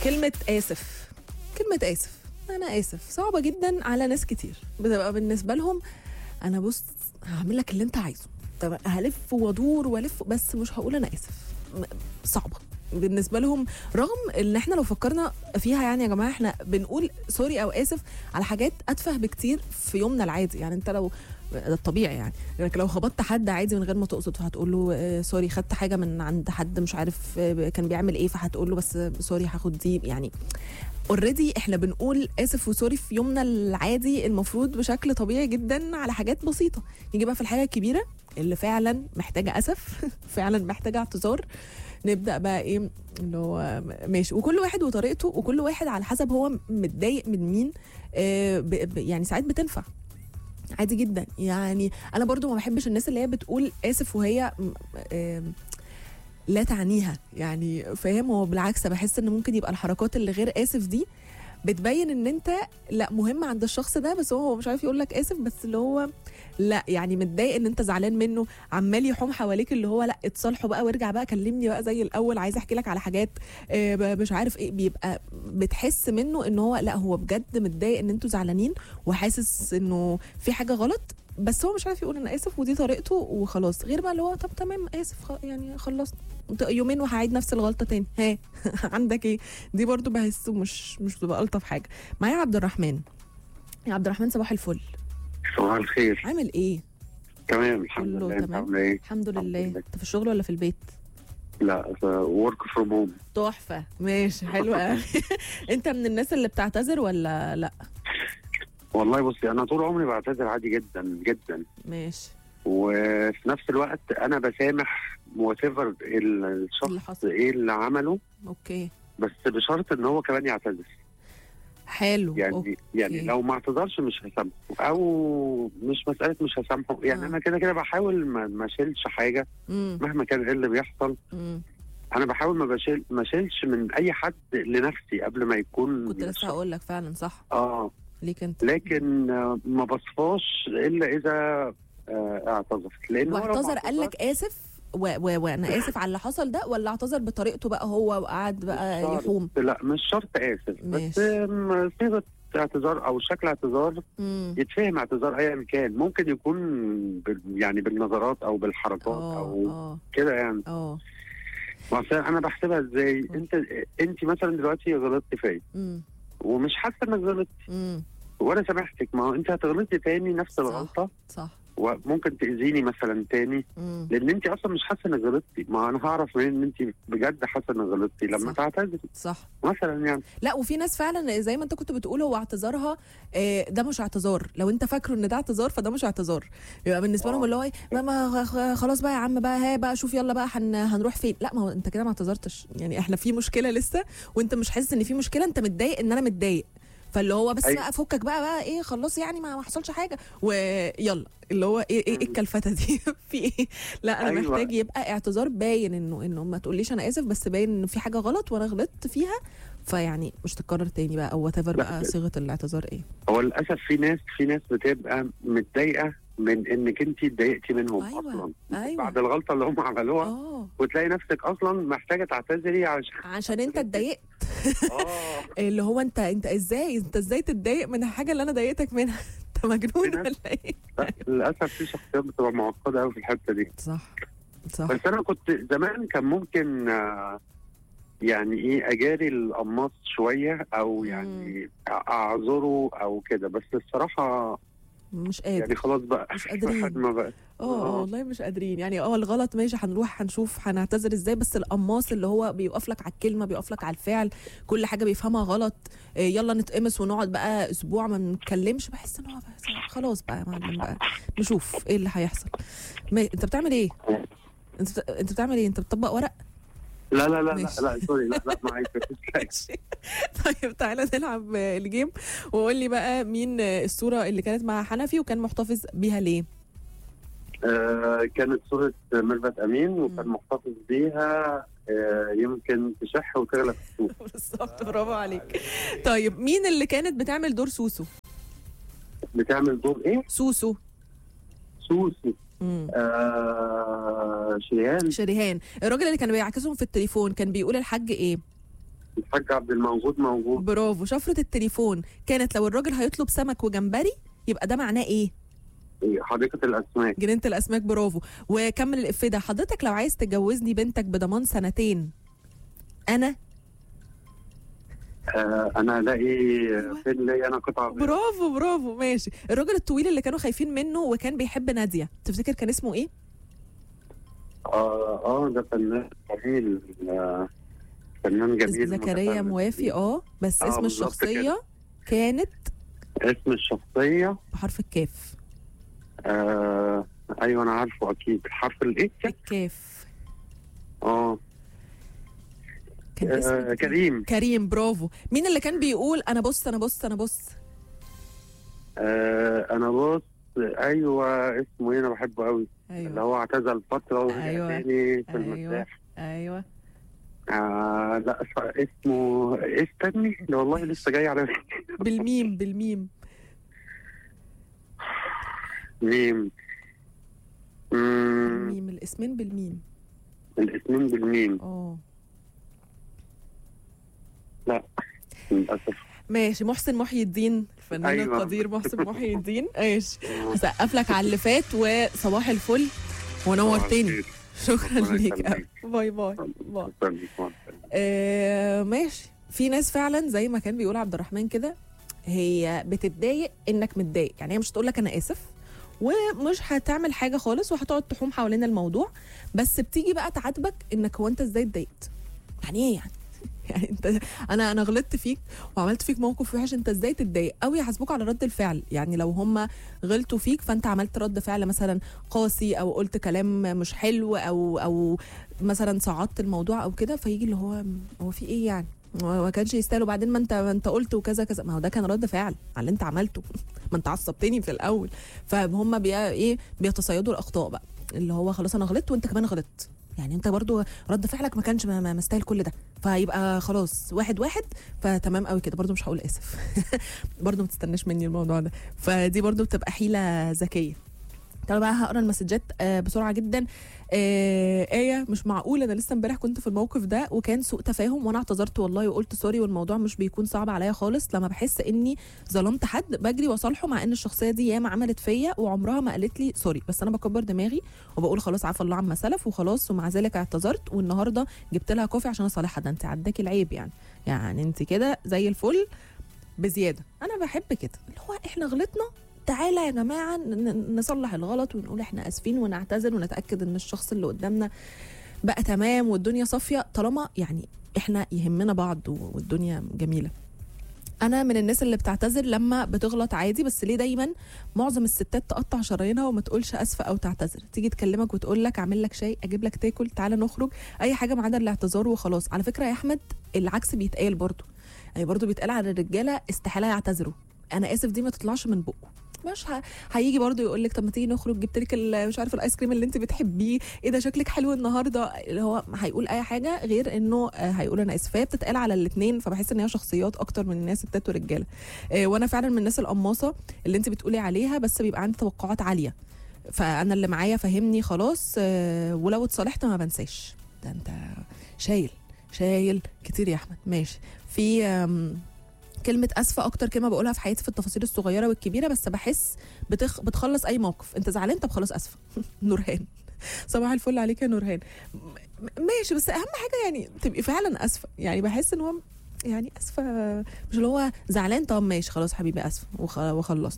كلمة آسف كلمة آسف أنا آسف صعبة جدا على ناس كتير بتبقى بالنسبة لهم أنا بص هعمل لك اللي أنت عايزه طب هلف وادور والف بس مش هقول أنا آسف م- صعبة بالنسبة لهم رغم ان احنا لو فكرنا فيها يعني يا جماعة احنا بنقول سوري او اسف على حاجات اتفه بكتير في يومنا العادي يعني انت لو ده الطبيعي يعني لكن لو خبطت حد عادي من غير ما تقصد فهتقول له آه، سوري خدت حاجه من عند حد مش عارف آه، كان بيعمل ايه فهتقول له بس آه، سوري هاخد دي يعني اوريدي احنا بنقول اسف وسوري في يومنا العادي المفروض بشكل طبيعي جدا على حاجات بسيطه نيجي بقى في الحاجه الكبيره اللي فعلا محتاجه اسف فعلا محتاجه اعتذار نبدا بقى ايه اللي هو ماشي وكل واحد وطريقته وكل واحد على حسب هو متضايق من مين آه، ب- ب- يعني ساعات بتنفع عادي جدا يعني انا برضو ما بحبش الناس اللي هي بتقول اسف وهي م- آم، لا تعنيها يعني فاهم هو بالعكس بحس ان ممكن يبقى الحركات اللي غير اسف دي بتبين ان انت لا مهم عند الشخص ده بس هو هو مش عارف يقول لك اسف بس اللي هو لا يعني متضايق ان انت زعلان منه عمال يحوم حواليك اللي هو لا اتصالحوا بقى وارجع بقى كلمني بقى زي الاول عايز احكي لك على حاجات آه، ب- مش عارف ايه بيبقى بتحس منه ان هو لا هو بجد متضايق ان انتوا زعلانين وحاسس انه في حاجه غلط بس هو مش عارف يقول انا اسف ودي طريقته وخلاص غير بقى اللي هو طب تمام اسف خ- يعني خلصت يومين وهعيد نفس الغلطه تاني ها عندك ايه دي برضو بحسه مش مش بتبقى الطف حاجه معايا عبد الرحمن يا عبد الرحمن صباح الفل صباح الخير عامل ايه تمام الحمد كله لله انت تمام؟ عامله ايه؟ الحمد الحمد لله لله. انت في الشغل ولا في البيت لا ورك فروم هوم تحفه ماشي حلو قوي انت من الناس اللي بتعتذر ولا لا والله بصي انا طول عمري بعتذر عادي جدا جدا ماشي وفي نفس الوقت انا بسامح واتيفر اللي الشخص حصل ايه اللي عمله اوكي بس بشرط ان هو كمان يعتذر حلو يعني أوكي. يعني لو ما اعتذرش مش هسامحه او مش مساله مش هسامحه يعني آه. انا كده كده بحاول ما ما اشيلش حاجه مم. مهما كان ايه اللي بيحصل مم. انا بحاول ما بشيل ما اشيلش من اي حد لنفسي قبل ما يكون كنت لسه هقول لك فعلا صح اه ليك انت لكن آه، ما بصفاش الا اذا آه، اعتذر لان هو لو ما واعتذر قال لك اعتذرش اسف و... و... وانا اسف على اللي حصل ده ولا اعتذر بطريقته بقى هو وقعد بقى مش شرط. يحوم لا مش شرط اسف بس ماشي. آم، صيغه اعتذار او شكل اعتذار مم. يتفهم اعتذار ايا كان ممكن يكون بال يعني بالنظرات او بالحركات اه او اه كده يعني اه ما أصل انا بحسبها ازاي انت انت مثلا دلوقتي غلطت فيا مم. ومش حاسه انك غلطت مم. وانا سامحتك ما هو انت هتغلطي تاني نفس صح. الغلطه صح وممكن تاذيني مثلا تاني مم. لان انت اصلا مش حاسه انك غلطتي ما انا هعرف منين ان انت بجد حاسه انك غلطتي لما صح. تعتذري صح مثلا يعني لا وفي ناس فعلا زي ما انت كنت بتقول هو اعتذارها آه، ده مش اعتذار لو انت فاكره ان ده اعتذار فده مش اعتذار يبقى بالنسبه لهم آه. اللي هو ايه ما, ما خ- خلاص بقى يا عم بقى ها بقى شوف يلا بقى هن هنروح فين لا ما هو انت كده ما اعتذرتش يعني احنا في مشكله لسه وانت مش حاسس ان في مشكله انت متضايق ان انا متضايق فاللي هو بس أيوة. بقى فكك بقى بقى ايه خلاص يعني ما ما حصلش حاجه ويلا اللي هو ايه ايه إيه الكلفته دي في ايه لا انا أيوة. محتاج يبقى اعتذار باين انه انه ما تقوليش انا اسف بس باين انه في حاجه غلط وانا غلطت فيها فيعني مش تتكرر تاني بقى او وات لا. بقى صيغه الاعتذار ايه هو للاسف في ناس في ناس بتبقى متضايقه من انك انت اتضايقتي منهم أيوة. اصلا أيوة. بعد الغلطه اللي هم عملوها اه وتلاقي نفسك اصلا محتاجه تعتذري عشان عشان انت اتضايقت اه اللي هو انت انت ازاي انت ازاي تتضايق من الحاجه اللي انا ضايقتك منها انت مجنون في ناس- ولا ايه لا، للاسف في شخصيات بتبقى معقده قوي في الحته دي صح صح بس انا كنت زمان كان ممكن آه، يعني ايه اجاري القماص شويه او مم. يعني اعذره او كده بس الصراحه مش قادر يعني خلاص بقى مش قادرين. الواحد ما بقى اه آه. والله مش قادرين يعني اه الغلط ماشي هنروح هنشوف هنعتذر ازاي بس القماص اللي هو بيوقف لك على الكلمه بيوقف لك على الفعل كل حاجه بيفهمها غلط إيه يلا نتقمص ونقعد بقى اسبوع ما نتكلمش بحس ان هو بس خلاص بقى يا معلم بقى نشوف ايه اللي هيحصل ما انت بتعمل ايه انت بت- انت بتعمل ايه انت بتطبق ورق لا لا لا لا, ماشي. لا سوري لا لا معاك طيب تعالى نلعب الجيم وقول لي بقى مين الصوره اللي كانت مع حنفي وكان محتفظ بيها ليه آه كانت صورة ميرفت أمين وكان مم. محتفظ بيها آه يمكن تشح وتغلى في السوق بالظبط برافو عليك طيب مين اللي كانت بتعمل دور سوسو بتعمل دور إيه؟ سوسو سوسي مم. آه شريان شريهان الراجل اللي كان بيعكسهم في التليفون كان بيقول الحاج ايه الحاج عبد الموجود موجود برافو شفرة التليفون كانت لو الراجل هيطلب سمك وجمبري يبقى ده معناه ايه حديقه الاسماك جنينة الاسماك برافو وكمل الإف ده حضرتك لو عايز تجوزني بنتك بضمان سنتين انا آه انا الاقي فين لي انا قطعه برافو برافو ماشي الراجل الطويل اللي كانوا خايفين منه وكان بيحب نادية تفتكر كان اسمه ايه اه اه ده فنان جميل آه فنان جميل زكريا متفرد. موافي اه بس آه، اسم بالظبط الشخصية كانت اسم الشخصيه بحرف الكاف آه ايوه انا عارفه اكيد حرف الايه الكاف اه كان آه، اسمه كريم كريم برافو مين اللي كان بيقول انا بص انا بص انا بص آه انا بص ايوه اسمه ايه انا بحبه قوي اللي ايوه هو اعتزل فتره ورجع أيوة. تاني في أيوة. المساح ايوه آه لا ف- اسمه استني ده والله لسه جاي على بالميم بالميم ميم مم، بالميم الاسمين بالميم الاسمين بالميم اه للاسف ماشي محسن محي الدين الفنان أيوة. القدير محسن محي الدين ماشي هسقف لك على اللي فات وصباح الفل ونورتني شكرا ربنا ليك يخليك. باي باي باي شكراً ليك. مع السلامة. آه ماشي في ناس فعلا زي ما كان بيقول عبد الرحمن كده هي بتتضايق انك متضايق يعني هي مش تقول لك انا اسف ومش هتعمل حاجه خالص وهتقعد تحوم حوالين الموضوع بس بتيجي بقى تعاتبك انك هو انت ازاي اتضايقت يعني ايه يعني يعني انت انا انا غلطت فيك وعملت فيك موقف وحش انت ازاي تتضايق او يحاسبوك على رد الفعل يعني لو هم غلطوا فيك فانت عملت رد فعل مثلا قاسي او قلت كلام مش حلو او او مثلا صعدت الموضوع او كده فيجي اللي هو هو في ايه يعني هو ما كانش يستاهل وبعدين ما انت ما انت قلت وكذا كذا ما هو ده كان رد فعل على اللي انت عملته ما انت عصبتني في الاول فهم بي ايه بيتصيدوا الاخطاء بقى اللي هو خلاص انا غلطت وانت كمان غلطت يعني انت برضو رد فعلك ما كانش ما- ما- مستاهل كل ده فيبقى خلاص واحد واحد فتمام قوي كده برضو مش هقول اسف برضو ما تستناش مني الموضوع ده فدي برضو بتبقى حيله ذكيه طب بقى هقرا المسجات آه، بسرعه جدا آه آية مش معقول أنا لسه امبارح كنت في الموقف ده وكان سوء تفاهم وأنا اعتذرت والله وقلت سوري والموضوع مش بيكون صعب عليا خالص لما بحس إني ظلمت حد بجري وأصالحه مع إن الشخصية دي ياما عملت فيا وعمرها ما قالت لي سوري بس أنا بكبر دماغي وبقول خلاص عفى الله عما سلف وخلاص ومع ذلك اعتذرت والنهارده جبت لها كوفي عشان أصالحها ده أنت عداكي العيب يعني يعني أنت كده زي الفل بزيادة أنا بحب كده اللي هو إحنا غلطنا تعالى يا جماعة ن- ن- نصلح الغلط ونقول احنا اسفين ونعتذر ونتأكد ان الشخص اللي قدامنا بقى تمام والدنيا صافية طالما يعني احنا يهمنا بعض و- والدنيا جميلة انا من الناس اللي بتعتذر لما بتغلط عادي بس ليه دايما معظم الستات تقطع شرايينها وما تقولش اسفه او تعتذر تيجي تكلمك وتقول لك اعمل لك شاي اجيب لك تاكل تعالى نخرج اي حاجه ما عدا الاعتذار وخلاص على فكره يا احمد العكس بيتقال برضو يعني برضو بيتقال على الرجاله استحاله يعتذروا انا اسف دي ما تطلعش من بقه مش ه... هيجي برضو يقول لك طب ما تيجي نخرج جبت لك ال- مش عارف الايس كريم اللي انت بتحبيه ايه ده شكلك حلو النهارده اللي هو هيقول اي حاجه غير انه آه، هيقول انا اسف فهي بتتقال على الاثنين فبحس ان هي شخصيات اكتر من الناس ستات ورجاله آه، وانا فعلا من الناس القماصه اللي انت بتقولي عليها بس بيبقى عندي توقعات عاليه فانا اللي معايا فهمني خلاص آه، ولو اتصالحت ما بنساش ده انت شايل شايل كتير يا احمد ماشي في آم، كلمة أسفة أكتر كلمة بقولها في حياتي في التفاصيل الصغيرة والكبيرة بس بحس بتخ... بتخلص أي موقف أنت زعلان طب خلاص أسفة نورهان صباح الفل عليك يا نورهان م- ماشي بس أهم حاجة يعني تبقي فعلا أسفة يعني بحس إن هو يعني اسفه مش اللي هو زعلان طب ماشي خلاص حبيبي اسفه وخ- وخلصنا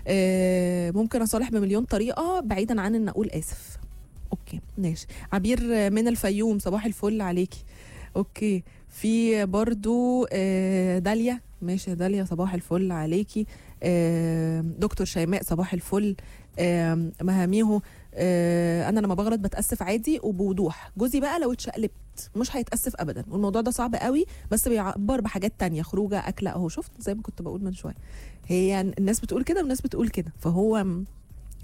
آه، ممكن اصالح بمليون طريقه بعيدا عن ان اقول اسف اوكي ماشي عبير من الفيوم صباح الفل عليكي اوكي في برضو آه، داليا ماشي يا داليا صباح الفل عليكي آه، دكتور شيماء صباح الفل آه، مهاميهو آه، انا لما بغلط بتاسف عادي وبوضوح جوزي بقى لو اتشقلبت مش هيتاسف ابدا والموضوع ده صعب قوي بس بيعبر بحاجات تانية خروجه اكله اهو شفت زي ما كنت بقول من شويه هي الناس بتقول كده والناس بتقول كده فهو م-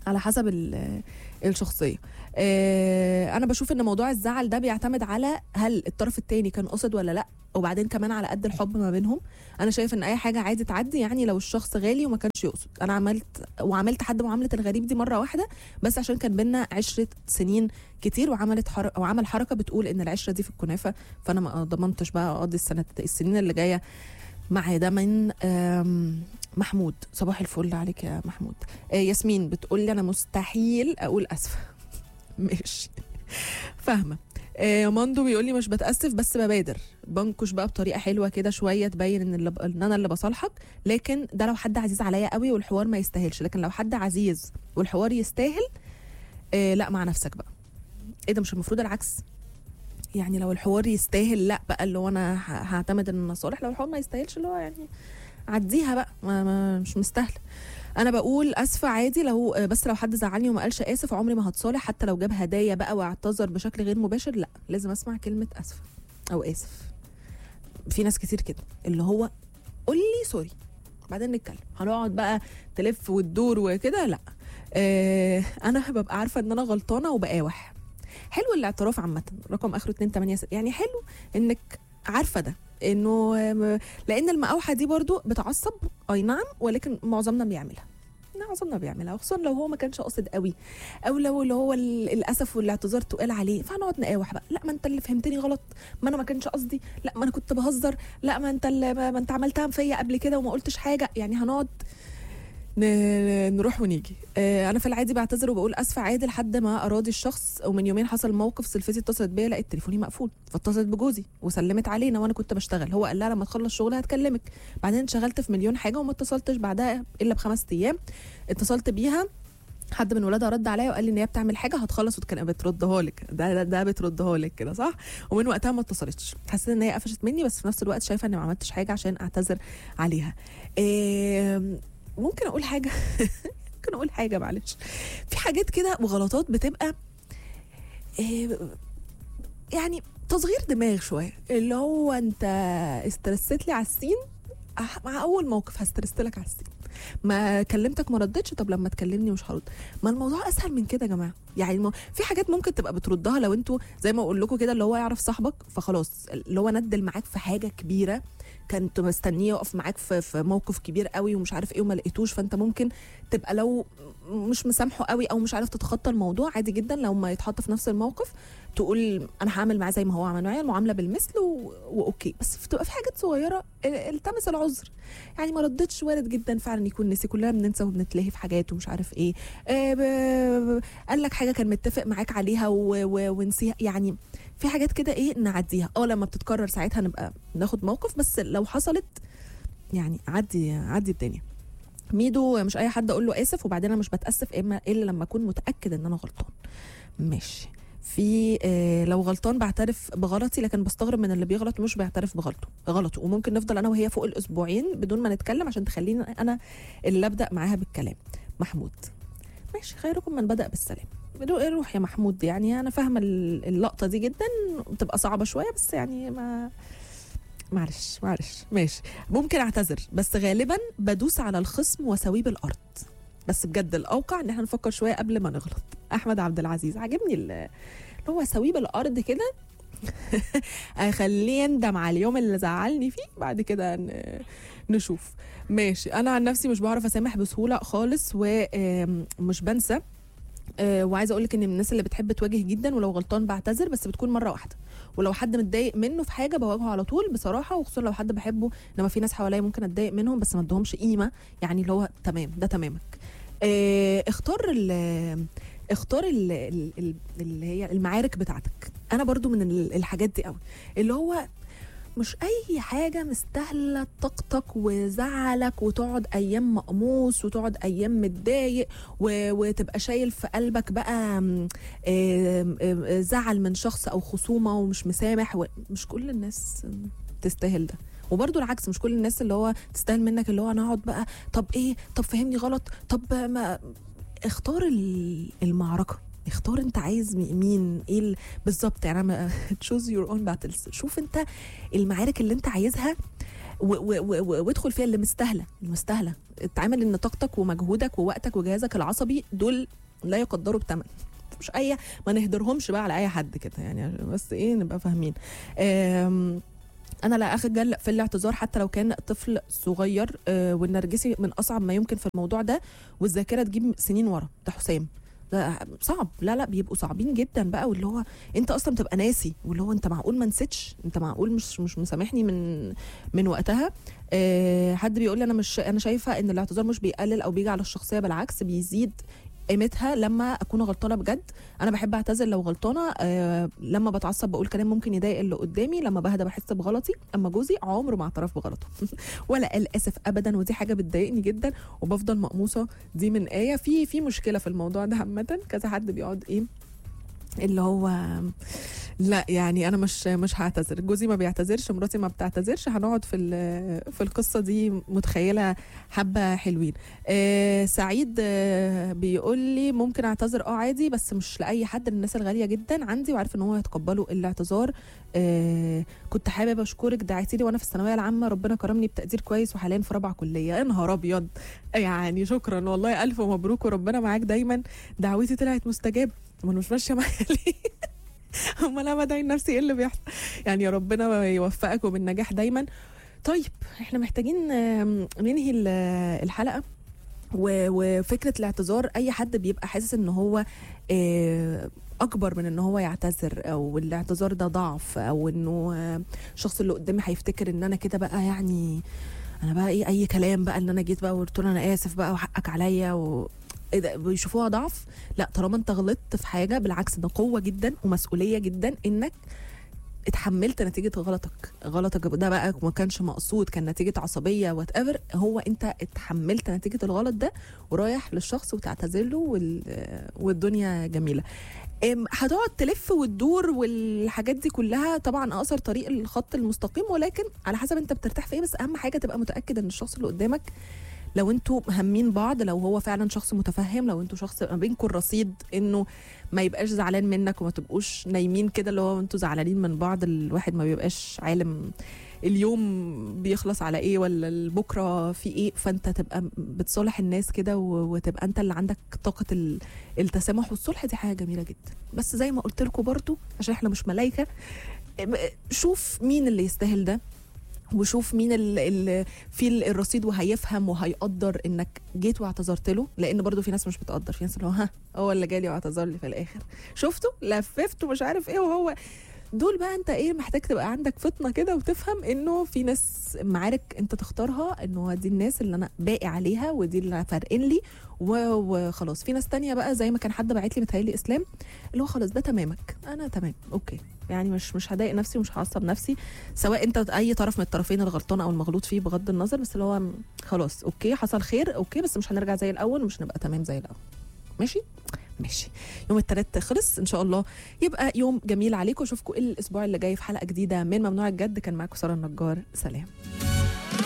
على حسب ال- الشخصيه آه، انا بشوف ان موضوع الزعل ده بيعتمد على هل الطرف التاني كان قصد ولا لا وبعدين كمان على قد الحب ما بينهم انا شايف ان اي حاجه عادي تعدي يعني لو الشخص غالي وما كانش يقصد انا عملت وعملت حد معامله الغريب دي مره واحده بس عشان كان بينا عشره سنين كتير وعملت حر... وعمل حركه بتقول ان العشره دي في الكنافه فانا ما ضمنتش بقى اقضي السنه السنين اللي جايه معاه ده من آم، محمود صباح الفل عليك يا محمود آه، ياسمين بتقول لي انا مستحيل اقول اسفه ماشي فاهمه آه، ماندو بيقول لي مش بتاسف بس ببادر بنكش بقى بطريقه حلوه كده شويه تبين ان اللي ان انا اللي بصالحك لكن ده لو حد عزيز عليا قوي والحوار ما يستاهلش لكن لو حد عزيز والحوار يستاهل آه لا مع نفسك بقى ايه ده مش المفروض العكس يعني لو الحوار يستاهل لا بقى اللي هو انا ه- هعتمد ان انا صالح لو الحوار ما يستاهلش اللي هو يعني عديها بقى ما ما مش مستاهله انا بقول اسفه عادي لو بس لو حد زعلني وما قالش اسف عمري ما هتصالح حتى لو جاب هدايا بقى واعتذر بشكل غير مباشر لا لازم اسمع كلمه اسفه او اسف في ناس كتير كده اللي هو قول لي سوري بعدين نتكلم هنقعد بقى تلف وتدور وكده لا آه انا ببقى عارفه ان انا غلطانه وبقاوح حلو الاعتراف عامه رقم اخره 286 يعني حلو انك عارفه ده انه آم، لان المقاوحه دي برضو بتعصب اي نعم ولكن معظمنا بيعملها معظمنا بيعملها وخصوصا لو هو ما كانش قاصد قوي او لو اللي هو ال- الاسف والاعتذار تقال عليه فهنقعد نقاوح بقى لا ما انت اللي فهمتني غلط ما انا ما كانش قصدي لا ما انا كنت بهزر لا ما انت اللي ما ما انت عملتها فيا قبل كده وما قلتش حاجه يعني هنقعد ن- نروح ونيجي آه، انا في العادي بعتذر وبقول اسفه عادي لحد ما اراضي الشخص ومن يومين حصل موقف سلفتي اتصلت بيا لقيت تليفوني مقفول فاتصلت بجوزي وسلمت علينا وانا كنت بشتغل هو قال لها لما تخلص شغل هتكلمك بعدين انشغلت في مليون حاجه وما اتصلتش بعدها الا بخمس ايام اتصلت بيها حد من ولادها رد عليا وقال لي ان هي بتعمل حاجه هتخلص وكان بتردها لك ده ده, ده بتردها لك كده صح ومن وقتها ما اتصلتش حسيت ان هي قفشت مني بس في نفس الوقت شايفه اني ما عملتش حاجه عشان اعتذر عليها إيه ممكن اقول حاجه ممكن اقول حاجه معلش في حاجات كده وغلطات بتبقى إيه يعني تصغير دماغ شويه اللي هو انت استرسيت لي على السين أح- مع اول موقف هسترست لك على السين ما كلمتك ما ردتش طب لما تكلمني مش هرد ما الموضوع اسهل من كده يا جماعه يعني المو... في حاجات ممكن تبقى بتردها لو انتوا زي ما اقول لكم كده اللي هو يعرف صاحبك فخلاص اللي هو ندل معاك في حاجه كبيره كنت مستنيه يقف معاك في, في موقف كبير قوي ومش عارف ايه وما لقيتوش فانت ممكن تبقى لو مش مسامحه قوي او مش عارف تتخطى الموضوع عادي جدا لو ما يتحط في نفس الموقف تقول انا هعمل معاه زي ما هو عمل معايا المعامله بالمثل و... واوكي بس بتبقى في حاجات صغيره ال- التمس العذر يعني ما ردتش وارد جدا فعلا يكون نسي كلنا بننسى وبنتلهي في حاجات ومش عارف ايه آه ب... ب- قال لك حاجه كان متفق معاك عليها و... و... ونسيها يعني في حاجات كده ايه نعديها اه لما بتتكرر ساعتها نبقى ناخد موقف بس لو حصلت يعني عدي عدي الدنيا ميدو مش اي حد اقول له اسف وبعدين انا مش بتاسف اما الا لما اكون متاكد ان انا غلطان ماشي في آه لو غلطان بعترف بغلطي لكن بستغرب من اللي بيغلط مش بيعترف بغلطه غلطه وممكن نفضل انا وهي فوق الاسبوعين بدون ما نتكلم عشان تخليني انا اللي ابدا معاها بالكلام محمود ماشي خيركم من بدا بالسلام بدو- روح يا محمود يعني انا فاهمه ال- اللقطه دي جدا بتبقى صعبه شويه بس يعني ما معلش معلش ماشي ممكن اعتذر بس غالبا بدوس على الخصم واسويه بالارض بس بجد الاوقع ان احنا نفكر شويه قبل ما نغلط احمد عبد العزيز عاجبني ال- اللي هو اسويه بالارض كده اخليه يندم على اليوم اللي زعلني فيه بعد كده ن- نشوف ماشي انا عن نفسي مش بعرف اسامح بسهوله خالص ومش بنسى آه، وعايزه اقول لك ان من الناس اللي بتحب تواجه جدا ولو غلطان بعتذر بس بتكون مره واحده ولو حد متضايق منه في حاجه بواجهه على طول بصراحه وخصوصا لو حد بحبه انما في ناس حواليا ممكن اتضايق منهم بس ما ادهمش قيمه يعني اللي هو تمام ده تمامك آه، اختار ال اختار ال- ال- ال- اللي هي المعارك بتاعتك انا برضو من ال- الحاجات دي قوي اللي هو مش اي حاجه مستاهله طاقتك وزعلك وتقعد ايام مقموس وتقعد ايام متضايق و- وتبقى شايل في قلبك بقى م، آم، آم، زعل من شخص او خصومه ومش مسامح و- مش كل الناس تستاهل ده وبرضه العكس مش كل الناس اللي هو تستاهل منك اللي هو انا اقعد بقى طب ايه طب فهمني غلط طب ما اختار ال- المعركه اختار انت عايز مي- مين ايه ال- بالظبط يعني تشوز يور اون باتلز شوف انت المعارك اللي انت عايزها و- و- و- و- وادخل فيها اللي مستاهله المستاهله اتعامل ان طاقتك ومجهودك ووقتك وجهازك العصبي دول لا يقدروا بثمن مش اي ما نهدرهمش بقى على اي حد كده يعني عشان بس ايه نبقى فاهمين آم، انا لا اخجل في الاعتذار حتى لو كان طفل صغير آه، والنرجسي من اصعب ما يمكن في الموضوع ده والذاكره تجيب سنين ورا ده حسام ده صعب لا لا بيبقوا صعبين جدا بقى واللي هو انت اصلا تبقى ناسي واللي هو انت معقول ما نسيتش انت معقول مش مش مسامحني من من وقتها آه حد بيقول لي انا مش انا شايفه ان الاعتذار مش بيقلل او بيجي على الشخصيه بالعكس بيزيد قيمتها لما اكون غلطانه بجد انا بحب اعتذر لو غلطانه آه لما بتعصب بقول كلام ممكن يضايق اللي قدامي لما بهدى بحس بغلطي اما جوزي عمره ما اعترف بغلطه ولا قال اسف ابدا ودي حاجه بتضايقني جدا وبفضل مقموصه دي من ايه في في مشكله في الموضوع ده عامه كذا حد بيقعد ايه اللي هو لا يعني انا مش مش هعتذر جوزي ما بيعتذرش مراتي ما بتعتذرش هنقعد في ال- في القصه دي متخيله حبه حلوين آه سعيد آه بيقول لي ممكن اعتذر اه عادي بس مش لاي حد الناس الغاليه جدا عندي وعارف ان هو هيتقبلوا الاعتذار آه كنت حابب اشكرك دعيتي لي وانا في الثانويه العامه ربنا كرمني بتقدير كويس وحاليا في رابعه كليه يا نهار ابيض يعني شكرا والله الف مبروك وربنا معاك دايما دعوتي طلعت مستجابه امال مش ماشيه معايا ليه امال انا بدعي لنفسي ايه اللي بيحصل يعني يا ربنا يوفقك وبالنجاح دايما طيب احنا محتاجين آم، ننهي ال- الحلقه و- وفكره الاعتذار اي حد بيبقى حاسس ان هو آه، اكبر من ان هو يعتذر او الاعتذار ده ضعف او انه آه، الشخص اللي قدامي هيفتكر ان انا كده بقى يعني انا بقى ايه اي كلام بقى ان انا جيت بقى وقلت له انا اسف بقى وحقك عليا و إيه ده بيشوفوها ضعف لا طالما انت غلطت في حاجه بالعكس ده قوه جدا ومسؤوليه جدا انك اتحملت نتيجه غلطك غلطك ده بقى ما كانش مقصود كان نتيجه عصبيه وات ايفر هو انت اتحملت نتيجه الغلط ده ورايح للشخص وتعتذر له وال... والدنيا جميله أم، هتقعد تلف وتدور والحاجات دي كلها طبعا اقصر طريق الخط المستقيم ولكن على حسب انت بترتاح في ايه بس اهم حاجه تبقى متاكد ان الشخص اللي قدامك لو انتوا هامين بعض لو هو فعلا شخص متفهم لو انتوا شخص ما بينكم الرصيد انه ما يبقاش زعلان منك وما تبقوش نايمين كده اللي هو انتوا زعلانين من بعض الواحد ما بيبقاش عالم اليوم بيخلص على ايه ولا بكره في ايه فانت تبقى بتصالح الناس كده و- وتبقى انت اللي عندك طاقه ال- التسامح والصلح دي حاجه جميله جدا بس زي ما قلت لكم برضو عشان احنا مش ملايكه ام- شوف مين اللي يستاهل ده وشوف مين اللي في ال- الرصيد وهيفهم وهيقدر انك جيت واعتذرت له لان برضو في ناس مش بتقدر في ناس اللي هو ها هو اللي جالي واعتذر لي في الاخر شفته لففت ومش عارف ايه وهو دول بقى انت ايه محتاج تبقى عندك فطنه كده وتفهم انه في ناس معارك انت تختارها انه دي الناس اللي انا باقي عليها ودي اللي فارقين لي و- وخلاص في ناس تانية بقى زي ما كان حد باعت لي متهيألي اسلام اللي هو خلاص ده تمامك انا تمام اوكي يعني مش مش هضايق نفسي ومش هعصب نفسي سواء انت اي طرف من الطرفين الغلطان او المغلوط فيه بغض النظر بس اللي هو م- خلاص اوكي حصل خير اوكي بس مش هنرجع زي الاول ومش هنبقى تمام زي الاول ماشي ماشي يوم الثلاث خلص ان شاء الله يبقى يوم جميل عليكم اشوفكم الاسبوع اللي جاي في حلقه جديده من ممنوع الجد كان معاكم ساره النجار سلام